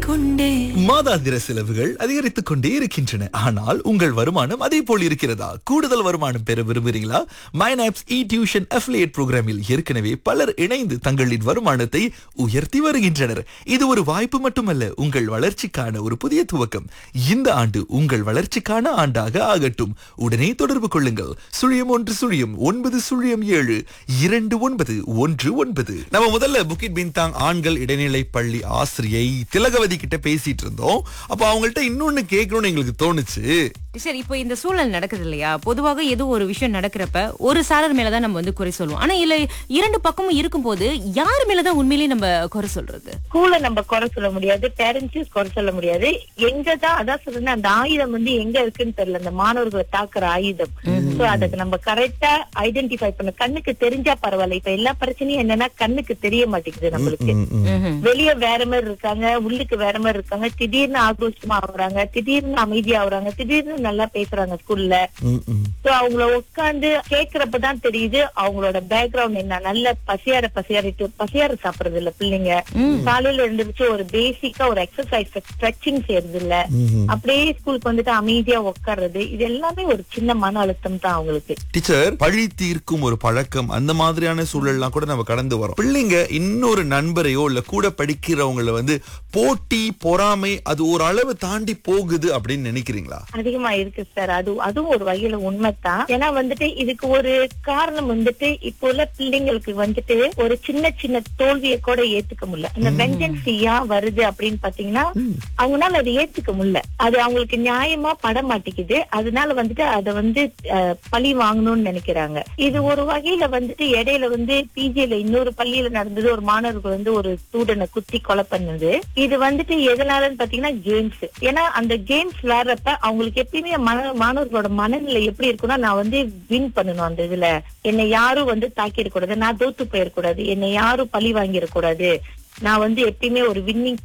கொண்டே மாதாந்திர செலவுகள் அதிகரித்துக் கொண்டே இருக்கின்றன ஆனால் உங்கள் வருமானம் அதே போல் இருக்கிறதா கூடுதல் வருமானம் பெற விரும்புகிறீங்களா மைனாப்ஸ் இ டியூஷன் அஃபிலியேட் புரோகிராமில் ஏற்கனவே பலர் இணைந்து தங்களின் வருமானத்தை உயர்த்தி வருகின்றனர் இது ஒரு வாய்ப்பு மட்டுமல்ல உங்கள் வளர்ச்சிக்கான ஒரு புதிய துவக்கம் இந்த ஆண்டு உங்கள் வளர்ச்சிக்கான ஆண்டாக ஆகட்டும் உடனே தொடர்பு கொள்ளுங்கள் சுழியம் ஒன்று சுழியம் ஒன்பது சுழியம் ஏழு இரண்டு ஒன்பது ஒன்று ஒன்பது நம்ம முதல்ல புக்கிட் பின்தாங் ஆண்கள் இடைநிலை பள்ளி ஆசிரியை திலகவதி கிட்ட பேசிட்டு இருந்தோம் அப்ப அவங்கள்ட்ட இன்னொன்னு கேட்கணும்னு எங்களுக்கு தோணுச்சு சரி இப்போ இந்த சூழல் நடக்குது இல்லையா பொதுவாக ஏதோ ஒரு விஷயம் நடக்கிறப்ப ஒரு சாரர் மேலதான் நம்ம வந்து குறை சொல்லுவோம் ஆனா இல்ல இரண்டு பக்கமும் இருக்கும்போது யார் மேலதான் உண்மையிலேயே நம்ம குறை சொல்றது ஸ்கூல்ல நம்ம குறை சொல்ல முடியாது பேரண்ட்ஸையும் குறை சொல்ல முடியாது எங்க தான் அதான் சொல்றேன் அந்த ஆயுதம் வந்து எங்க இருக்குன்னு தெரியல அந்த மாணவர்களை தாக்குற ஆயுதம் சோ அதுக்கு நம்ம கரெக்டா ஐடென்டிஃபை பண்ண கண்ணுக்கு தெரிஞ்சா பரவாயில்ல இப்ப எல்லா பிரச்சனையும் என்னன்னா கண்ணுக்கு தெரிய மாட்டேங்குது நம்மளுக்கு வெளிய வேற மாதிரி இருக்காங்க உள்ளுக்கு வேற மாதிரி இருக்காங்க திடீர்னு ஆக்ரோஷமா ஆகுறாங்க திடீர்னு அமைதியா ஆகுறாங்க திடீர்னு நல்லா பேசுறாங்க ஸ்கூல்ல ம், ம். சோ அவங்கள உட்கார்ந்து கேக்குறப்பதான் தெரியுது அவங்களோட பேக்ரவுண்ட் என்ன நல்ல பசியார பசியாரிட்டு பசியார சாப்பிடுறது இல்ல பிள்ளைங்க காலையில எழுந்திருச்சு ஒரு பேசிக்கா ஒரு எக்ஸசைஸ் ஸ்ட்ரெச்சிங் செய்யறது இல்ல அப்படியே ஸ்கூலுக்கு வந்துட்டு அமைதியா உட்கார்றது இது எல்லாமே ஒரு சின்ன மன அழுத்தம் தான் அவங்களுக்கு டீச்சர் பழி தீர்க்கும் ஒரு பழக்கம் அந்த மாதிரியான சூழல்லாம் கூட நம்ம கடந்து வரோம் பிள்ளைங்க இன்னொரு நண்பரையோ இல்ல கூட படிக்கிறவங்கள வந்து போட்டி பொறாமை அது ஒரு அளவு தாண்டி போகுது அப்படின்னு நினைக்கிறீங்களா அதிகமா இருக்கு சார் அது அதுவும் ஒரு வகையில உண்மைதான் ஏன்னா வந்துட்டு இதுக்கு ஒரு காரணம் வந்துட்டு இப்போ உள்ள பிள்ளைங்களுக்கு வந்துட்டு ஒரு சின்ன சின்ன தோல்வியை கூட ஏத்துக்க முடியல இந்த வெஞ்சன்ஸ் ஏன் வருது அப்படின்னு பாத்தீங்கன்னா அவங்களால அதை ஏத்துக்க முடியல அது அவங்களுக்கு நியாயமா பட மாட்டேங்குது அதனால வந்துட்டு அதை வந்து அஹ், பழி வாங்கணும்னு நினைக்கிறாங்க இது ஒரு வகையில வந்துட்டு இடையில வந்து பிஜில இன்னொரு பள்ளியில நடந்தது ஒரு மாணவர்கள் வந்து ஒரு ஸ்டூடெண்ட குத்தி கொலை பண்ணது இது வந்துட்டு எதனாலன்னு பாத்தீங்கன்னா கேம்ஸ் ஏன்னா அந்த கேம்ஸ் விளையாடுறப்ப அவங்களுக்கு எப்பயுமே மன மாணவர்களோட மனநிலை எப்படி இருக்கும்னா நான் வந்து வின் பண்ணணும் அந்த இதுல என்னை யாரும் வந்து தாக்கிடக்கூடாது நான் தோத்து போயிடக்கூடாது என்னை யாரும் பழி வாங்கிடக்கூடாது நான் வந்து எப்பயுமே ஒரு வின்னிங்